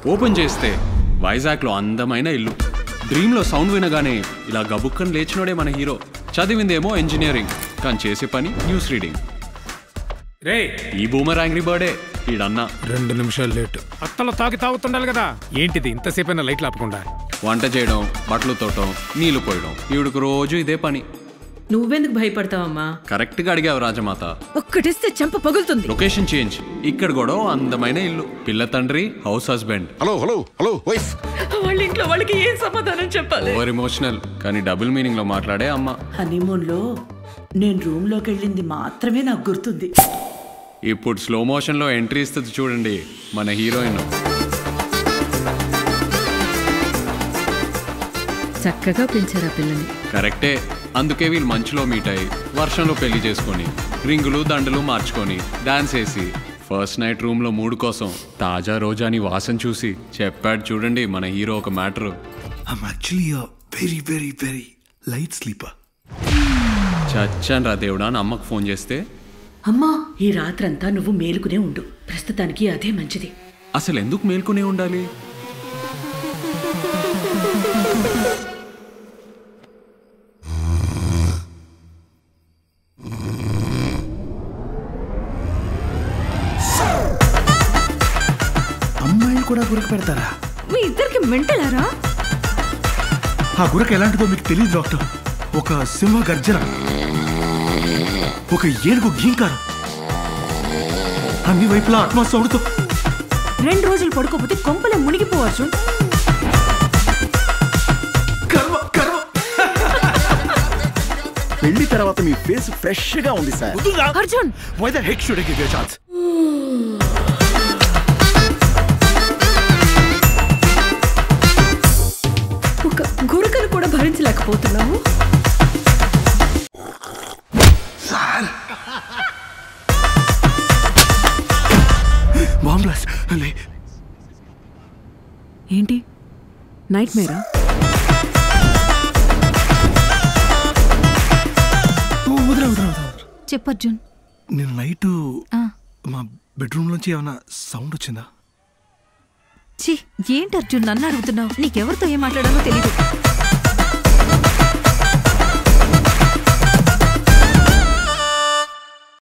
Open చేస్తే వైజాగ్లో అందమైన ఇల్లు డ్రీమ్లో సౌండ్ వినగానే ఇలా గబుక్కని లేచినోడే మన హీరో చదివిందేమో ఇంజనీరింగ్ కానీ చేసే పని న్యూస్ రీడింగ్ రే ఈ బూమర్ యాంగ్రీ బర్డే ఈడన్నా రెండు నిమిషాలు లేట్ అత్తలో తాగి తాగుతుండాలి కదా ఏంటిది ఇంతసేపైనా లైట్లు ఆపకుండా వంట చేయడం బట్టలు తోటం నీళ్లు పోయడం ఈవిడకు రోజు ఇదే పని నువ్వెందుకు భయపడతావమ్మా కరెక్ట్గా అడిగావు రాజమాత ఒక్కటిస్తే చెంప పగులుతుంది లొకేషన్ చేంజ్ ఇక్కడ కూడా ఓ అందమైన ఇల్లు పిల్ల తండ్రి house husband hello hello hello wife వాళ్ళ ఇంట్లో వాళ్ళకి ఏం సమాధానం చెప్పాలి ఓవర్ ఎమోషనల్ కానీ డబుల్ మీనింగ్ లో మాట్లాడే అమ్మ హనీమూన్లో నేను రూమ్లోకి వెళ్ళింది మాత్రమే నాకు గుర్తుంది ఇప్పుడు స్లో మోషన్ లో ఎంట్రీ ఇస్తుంది చూడండి మన హీరోయిన్ చక్కగా పెంచారా పిల్లని కరెక్టే అందుకే వీళ్ళు మంచులో మీట్ అయ్యి వర్షంలో పెళ్లి చేసుకొని రింగులు దండలు మార్చుకొని డాన్స్ వేసి ఫస్ట్ నైట్ రూమ్ లో మూడు కోసం తాజా రోజాని వాసన చూసి చెప్పాడు చూడండి మన హీరో ఒక matter I'm actually a very, very, very light sleeper. చచ్చాను రా దేవుడా అని అమ్మకు ఫోన్ చేస్తే అమ్మా ఈ రాత్రంతా నువ్వు మేలుకునే ఉండు ప్రస్తుతానికి అదే మంచిది అసలు ఎందుకు మేల్కొనే ఉండాలి అమ్మాయిలు కూడా గురక పెడతారా మీ ఇద్దరికి మెంటలారా ఆ గురక ఎలాంటిదో మీకు తెలియదు డాక్టర్ ఒక సింహ గర్జన ఒక ఏనుగు గీంకారం అన్ని వైపులా ఆత్మ సౌడుతో రెండు రోజులు పడుకోపోతే కొంపలే మునిగిపోవచ్చు కర్మ కర్మ పెళ్లి తర్వాత మీ ఫేస్ ఫ్రెష్ గా ఉంది sir Arjun why the heck should give you chance ఒక గురకను కూడా భరించలేకపోతున్నావు బాంబ్ బ్లాస్ట్ లే ఏంటి నైట్ మేరా ఓ, వదిలే వదిలే వదిలే చెప్పు అర్జున్ నేను నైట్ ఆ, మా బెడ్రూమ్ నుంచి ఏమైనా సౌండ్ వచ్చిందా ఛీ ఏంటి అర్జున్ నన్ను అడుగుతున్నావు నీకెవరితో ఏం మాట్లాడాలో తెలీదు